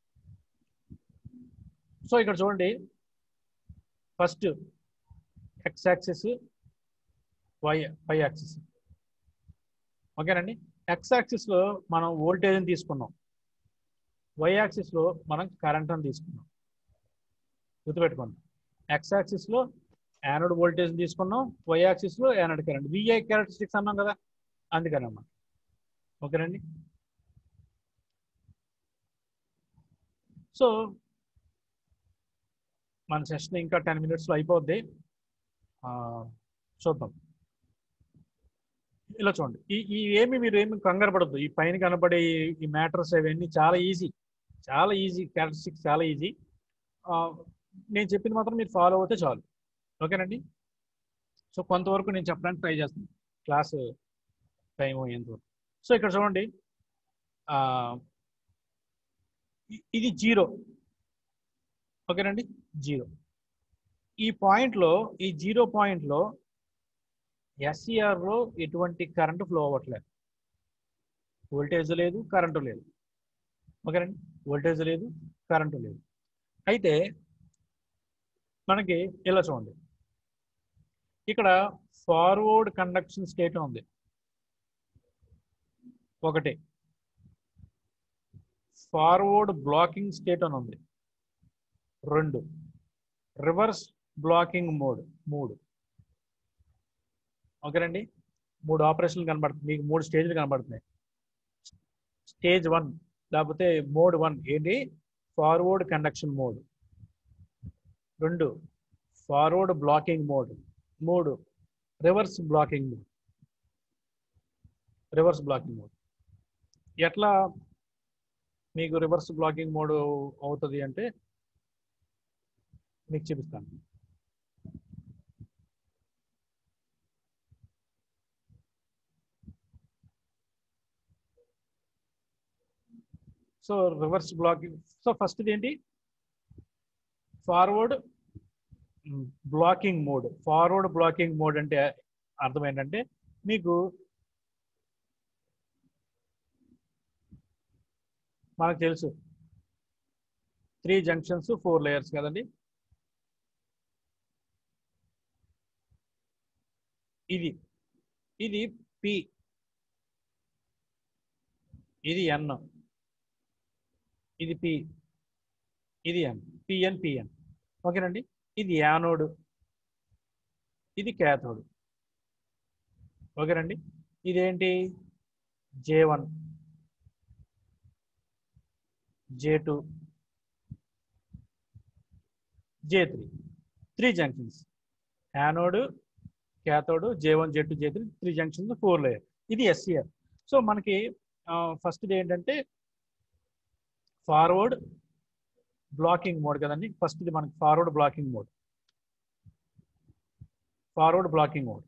సో ఇక్కడ చూడండి first X axis Y Y axis ఓకేనండి ఎక్స్ యాక్సిస్లో మనం వోల్టేజ్ని తీసుకున్నాం వై యాక్సిస్లో మనం కరెంట్ని తీసుకున్నాం గుర్తుపెట్టుకోండి ఎక్స్ యాక్సిస్లో యానోడ్ వోల్టేజ్ తీసుకున్నాం వై యాక్సిస్లో యానోడ్ కరెంట్ విఐ క్యారెక్టరిస్టిక్స్ అన్నాం కదా అందుకని అన్నమాట ఓకేనండి సో మన సెషన్ ఇంకా టెన్ మినిట్స్లో అయిపోద్ది చూద్దాం ఇలా చూడండి ఈ ఈ ఏమి మీరు ఏమి కంగారు పడద్దు ఈ పైన కనబడే ఈ మ్యాటర్స్ అవన్నీ చాలా ఈజీ చాలా ఈజీ క్యారెక్టరిస్టిక్స్ చాలా ఈజీ నేను చెప్పింది మాత్రం మీరు ఫాలో అవుతే చాలు ఓకేనండి సో కొంతవరకు నేను చెప్పడానికి ట్రై చేస్తాను క్లాస్ టైం అయ్యేంతవరకు సో ఇక్కడ చూడండి ఇది జీరో ఓకేనండి జీరో ఈ పాయింట్లో ఈ జీరో పాయింట్లో ఎస్ఈఆర్లో ఎటువంటి కరెంటు ఫ్లో అవ్వట్లేదు వోల్టేజ్ లేదు కరెంటు లేదు ఓకేనండి వోల్టేజ్ లేదు కరెంటు లేదు అయితే మనకి ఇలా చూడండి ఇక్కడ ఫార్వర్డ్ కండక్షన్ స్టేట్ ఉంది ఒకటి ఫార్వర్డ్ బ్లాకింగ్ స్టేట్ అని ఉంది రెండు రివర్స్ బ్లాకింగ్ మోడ్ మూడు ఓకేనండి మూడు ఆపరేషన్లు కనబడుతుంది మీకు మూడు స్టేజ్లు కనబడుతున్నాయి స్టేజ్ వన్ లేకపోతే మోడ్ వన్ ఏంటి ఫార్వర్డ్ కండక్షన్ మోడ్ రెండు ఫార్వర్డ్ బ్లాకింగ్ మోడ్ మూడు reverse blocking mode reverse blocking mode ఎట్లా మీకు రివర్స్ బ్లాకింగ్ మోడ్ అవుతుంది అంటే మీకు చూపిస్తాను so reverse blocking so first ఏంటి forward blocking mode forward blocking mode అంటే అర్థం ఏంటంటే మీకు మనకు తెలుసు త్రీ జంక్షన్స్ ఫోర్ లేయర్స్ కదండి ఇది ఇది పి ఇది ఎన్ ఇది పి ఇది ఎన్ పిఎన్ పిఎన్ ఓకేనండి ఇది యానోడ్ ఇది క్యాథోడ్ ఓకేనండి ఇదేంటి J one J two J three three junctions anode cathode J one J two J three three junctions four layer ఇది ఎస్సీఆర్ సో మనకి ఫస్ట్ది ఏంటంటే ఫార్వర్డ్ బ్లాకింగ్ మోడ్ కదండి ఫస్ట్ ఇది మనకి forward blocking mode forward blocking mode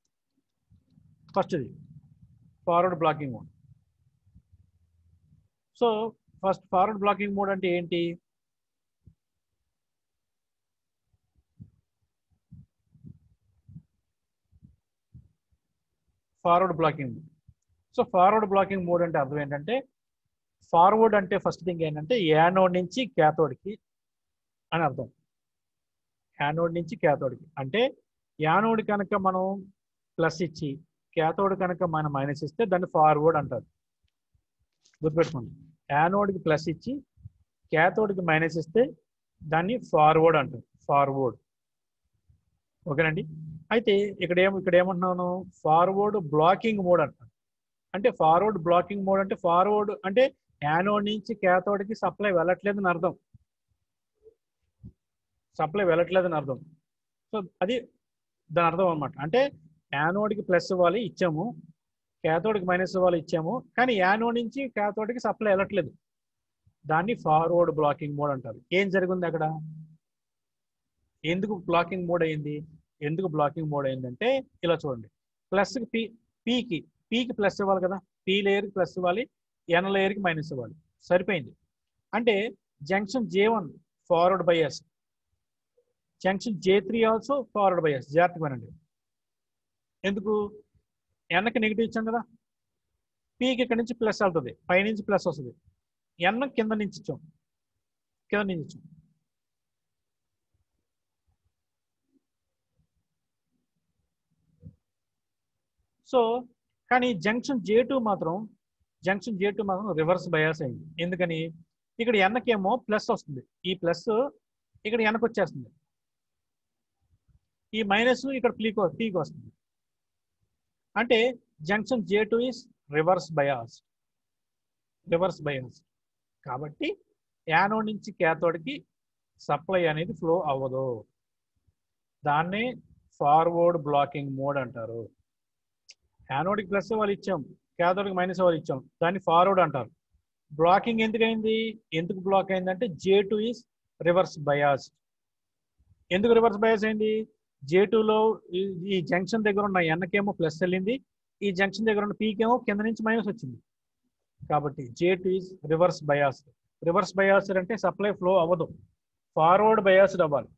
ఫస్ట్ది forward blocking mode so first forward blocking mode అంటే ఏంటి forward blocking mode so forward blocking mode అంటే అర్థం ఏంటంటే ఫార్వర్డ్ అంటే ఫస్ట్ థింగ్ ఏంటంటే యానోడ్ నుంచి క్యాథోడ్కి అని అర్థం యానోడ్ నుంచి క్యాథోడ్కి అంటే యానోడ్ కనుక మనం ప్లస్ ఇచ్చి క్యాథోడ్ కనుక మనం మైనస్ ఇస్తే దాన్ని ఫార్వర్డ్ అంటారు గుర్తుపెట్టుకోండి యానోడ్కి ప్లస్ ఇచ్చి క్యాథోడ్కి మైనస్ ఇస్తే దాన్ని ఫార్వర్డ్ అంటారు ఫార్వర్డ్ ఓకేనండి అయితే ఇక్కడ ఏం ఇక్కడ ఏమంటున్నాను ఫార్వర్డ్ బ్లాకింగ్ మోడ్ అంటాను అంటే ఫార్వర్డ్ బ్లాకింగ్ మోడ్ అంటే ఫార్వర్డ్ అంటే యానోడ్ నుంచి క్యాథోడ్కి సప్లై వెళ్ళట్లేదని అర్థం సప్లై వెళ్ళట్లేదని అర్థం సో అది దాని అర్థం అనమాట అంటే యానోడ్కి ప్లస్ ఇవ్వాలి ఇచ్చాము క్యాథోడ్కి మైనస్ ఇవ్వాలి ఇచ్చాము కానీ యానోడ్ నుంచి క్యాథోడ్కి సప్లై వెళ్ళట్లేదు దాన్ని ఫార్వర్డ్ బ్లాకింగ్ మోడ్ అంటారు ఏం జరిగింది అక్కడ ఎందుకు బ్లాకింగ్ మోడ్ అయింది ఎందుకు బ్లాకింగ్ మోడ్ అయిందంటే ఇలా చూడండి ప్లస్ పీ పీకి పీకి ప్లస్ ఇవ్వాలి కదా పీ లేయర్కి ప్లస్ ఇవ్వాలి ఎన్ లేయర్కి మైనస్ ఇవ్వాలి సరిపోయింది అంటే junction J one forward bias junction J three also forward bias జాగ్రత్తగా వినండి ఎందుకు ఎన్కి నెగిటివ్ ఇచ్చాం కదా పీకి ఇక్కడ నుంచి ప్లస్ వెళ్తుంది పైనుంచి ప్లస్ వస్తుంది ఎన్ కింద నుంచి ఇచ్చాం కింద నుంచి ఇచ్చాం సో కానీ జంక్షన్ జే టూ మాత్రం జంక్షన్ జే టూ మాత్రం రివర్స్ బయాస్ అయింది ఎందుకని ఇక్కడ ఎన్నకేమో ప్లస్ వస్తుంది ఈ ప్లస్ ఇక్కడ వెనక వచ్చేస్తుంది ఈ మైనస్ ఇక్కడ ప్లీకి పీకి వస్తుంది అంటే junction J two is reverse bias reverse bias కాబట్టి యానోడ్ నుంచి క్యాథోడ్కి సప్లై అనేది ఫ్లో అవ్వదు దాన్నే ఫార్వర్డ్ బ్లాకింగ్ మోడ్ అంటారు యానోడ్కి ప్లస్ వాళ్ళు ఇచ్చాం క్యాథోడ్కి మైనస్ వాళ్ళు ఇచ్చాం దాన్ని ఫార్వర్డ్ అంటారు బ్లాకింగ్ ఎందుకైంది ఎందుకు బ్లాక్ అయిందంటే J two is reverse bias ఎందుకు రివర్స్ బయాస్ అయింది జే టూలో ఈ జంక్షన్ దగ్గర ఉన్న ఎన్కేమో ప్లస్ వెళ్ళింది ఈ జంక్షన్ దగ్గర ఉన్న పీకేమో కింద నుంచి మైనస్ వచ్చింది కాబట్టి J two is reverse bias reverse bias అంటే సప్లై ఫ్లో అవ్వదు ఫార్వర్డ్ బయాస్డ్ అవ్వాలి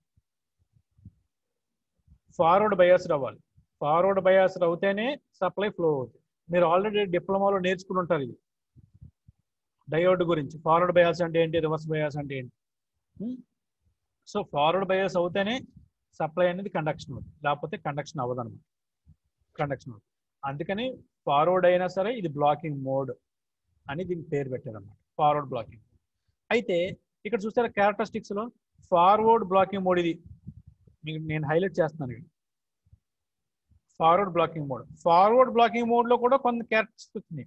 ఫార్వర్డ్ బయాస్డ్ అవ్వాలి ఫార్వర్డ్ బయాస్డ్ అవుతేనే సప్లై ఫ్లో అవుతుంది మీరు ఆల్రెడీ డిప్లొమాలో నేర్చుకుని ఉంటారు ఇది డయోడ్ గురించి ఫార్వర్డ్ బయాస్ అంటే ఏంటి రివర్స్ బయాస్ అంటే ఏంటి సో ఫార్వర్డ్ బయాస్ అవుతేనే సప్లై అనేది కండక్షన్ అవుతుంది లేకపోతే కండక్షన్ అవ్వదు అనమాట కండక్షన్ అవుతుంది అందుకని ఫార్వర్డ్ అయినా సరే ఇది బ్లాకింగ్ మోడ్ అని దీనికి పేరు పెట్టారన్నమాట ఫార్వర్డ్ బ్లాకింగ్ అయితే ఇక్కడ చూస్తారా క్యారెక్టరిస్టిక్స్ లో ఫార్వర్డ్ బ్లాకింగ్ మోడ్ ఇది మీకు నేను హైలైట్ చేస్తున్నాను ఇక్కడ forward blocking mode forward blocking mode లో కూడా కొన్ని క్యారెక్టరిస్టిక్స్ వచ్చినాయి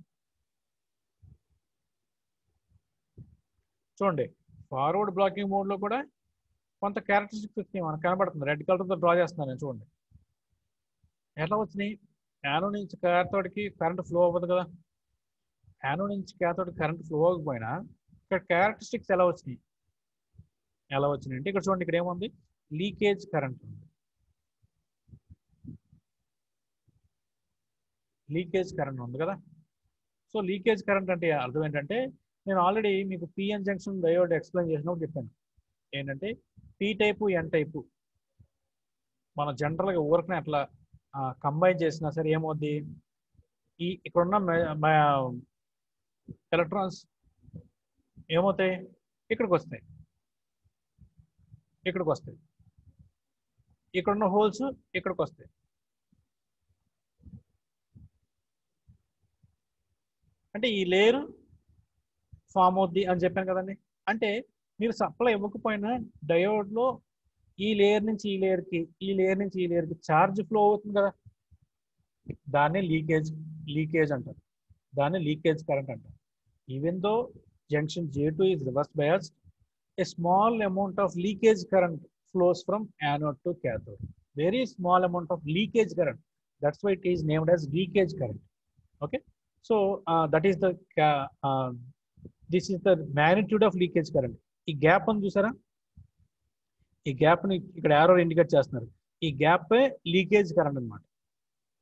చూడండి ఫార్వర్డ్ బ్లాకింగ్ మోడ్ లో కూడా కొంత క్యారెక్టరిస్టిక్స్ వచ్చినాయి మనకు కనబడుతుంది రెడ్ కలర్తో డ్రా చేస్తున్నాను నేను చూడండి ఎట్లా వచ్చినాయి యానో నుంచి క్యాథోడ్కి కరెంట్ ఫ్లో అవ్వదు కదా యానో నుంచి క్యాథోడ్కి కరెంట్ ఫ్లో అవ్వకపోయినా ఇక్కడ క్యారెక్టరిస్టిక్స్ ఎలా వచ్చినాయి ఎలా వచ్చినాయి అంటే ఇక్కడ చూడండి ఇక్కడ ఏముంది లీకేజ్ కరెంట్ ఉంది లీకేజ్ కరెంట్ ఉంది కదా సో లీకేజ్ కరెంట్ అంటే అర్థం ఏంటంటే నేను ఆల్రెడీ మీకు పిఎన్ జంక్షన్ డయోడ్ ఎక్స్ప్లెయిన్ చేసినప్పుడు చెప్పాను ఏంటంటే పీ టైపు ఎన్ టైపు మనం జనరల్గా ఊరకనే అట్లా కంబైన్ చేసినా సరే ఏమవుద్ది ఈ ఇక్కడున్న ఎలక్ట్రాన్స్ ఏమవుతాయి ఇక్కడికి వస్తాయి ఇక్కడికి వస్తాయి ఇక్కడున్న హోల్స్ ఇక్కడికి వస్తాయి అంటే ఈ లేయర్ ఫామ్ అవుద్ది అని చెప్పాను కదండి అంటే మీరు సప్లై ఇవ్వకపోయినా డయోడ్లో ఈ లేయర్ నుంచి ఈ లేయర్కి ఈ లేయర్ నుంచి ఈ లేయర్కి ఛార్జ్ ఫ్లో అవుతుంది కదా దాన్ని లీకేజ్ లీకేజ్ అంటారు దాన్ని లీకేజ్ కరెంట్ అంటారు even though junction J two is reverse bias a small amount of leakage current flows from anode to cathode very small amount of leakage current that's why it is named as leakage current okay so that is the this is the magnitude of leakage current ఈ గ్యాప్ అని చూసారా ఈ గ్యాప్ని ఇక్కడ యారో ఇండికేట్ చేస్తున్నారు ఈ గ్యాప్ లీకేజ్ కరెంట్ అనమాట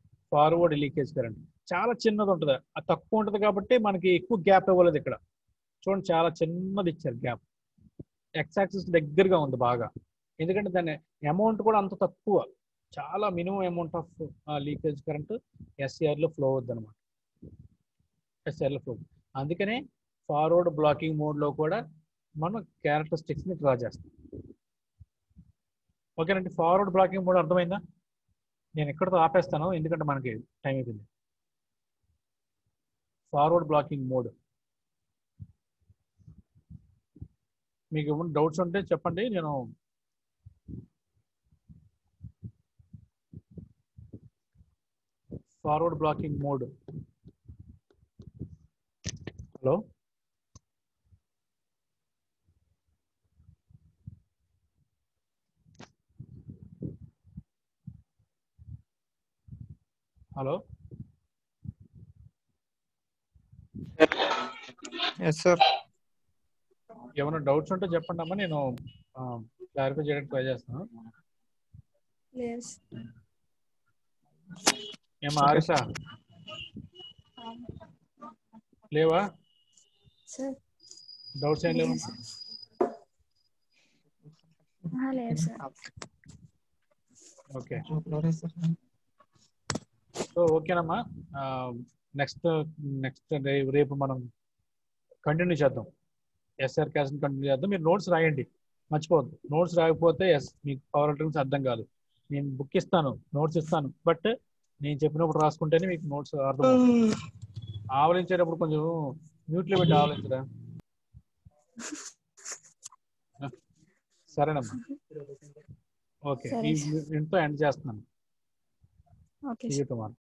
ఫార్వర్డ్ లీకేజ్ కరెంట్ చాలా చిన్నది ఉంటుంది అది తక్కువ ఉంటుంది కాబట్టి మనకి ఎక్కువ గ్యాప్ ఇవ్వలేదు ఇక్కడ చూడండి చాలా చిన్నది ఇచ్చారు గ్యాప్ ఎక్స్ యాక్సిస్ దగ్గరగా ఉంది బాగా ఎందుకంటే దాని అమౌంట్ కూడా అంత తక్కువ చాలా minimum amount of leakage current ఎస్ఆర్లో ఫ్లో అవుద్ది అనమాట ఎస్ఆర్లో ఫ్లో అందుకనే ఫార్వర్డ్ బ్లాకింగ్ మోడ్లో కూడా మనం క్యారెక్టరిస్టిక్స్ని డ్రా చేస్తాం ఓకేనండి ఫార్వర్డ్ బ్లాకింగ్ మోడ్ అర్థమైందా నేను ఎక్కడితో ఆపేస్తాను ఎందుకంటే మనకి టైం అయిపోయింది ఫార్వర్డ్ బ్లాకింగ్ మోడ్ మీకు ఏమైనా డౌట్స్ ఉంటే చెప్పండి నేను forward blocking mode hello hello yes sir ఏమైనా డౌట్స్ ఉంటే చెప్పండి అమ్మా నేను క్లారిఫై చేయడానికి ట్రై చేస్తాను లేదు ఏమా ఆరిసా లేవా సార్ డౌట్స్ ఏం లేవు లేదు సార్ ఓకే సో ఓకేనమ్మా నెక్స్ట్ నెక్స్ట్ రేపు మనం కంటిన్యూ చేద్దాం ఎస్ఆర్ క్యాస్ కంటిన్యూ చేద్దాం మీరు నోట్స్ రాయండి మర్చిపోవద్దు నోట్స్ రాకపోతే ఎస్ మీకు పవర్ ఎలక్ట్రిక్స్ అర్థం కాదు నేను బుక్ ఇస్తాను నోట్స్ ఇస్తాను బట్ నేను చెప్పినప్పుడు రాసుకుంటేనే మీకు నోట్స్ అర్థం అవుతుంది. ఆవలించేటప్పుడు కొంచెం మ్యూట్లో పెట్టి ఆవలించరా సరేనమ్మా ఓకే సరే ఈ ఇంట్లో ఎండ్ చేస్తున్నాను ఓకే See you tomorrow.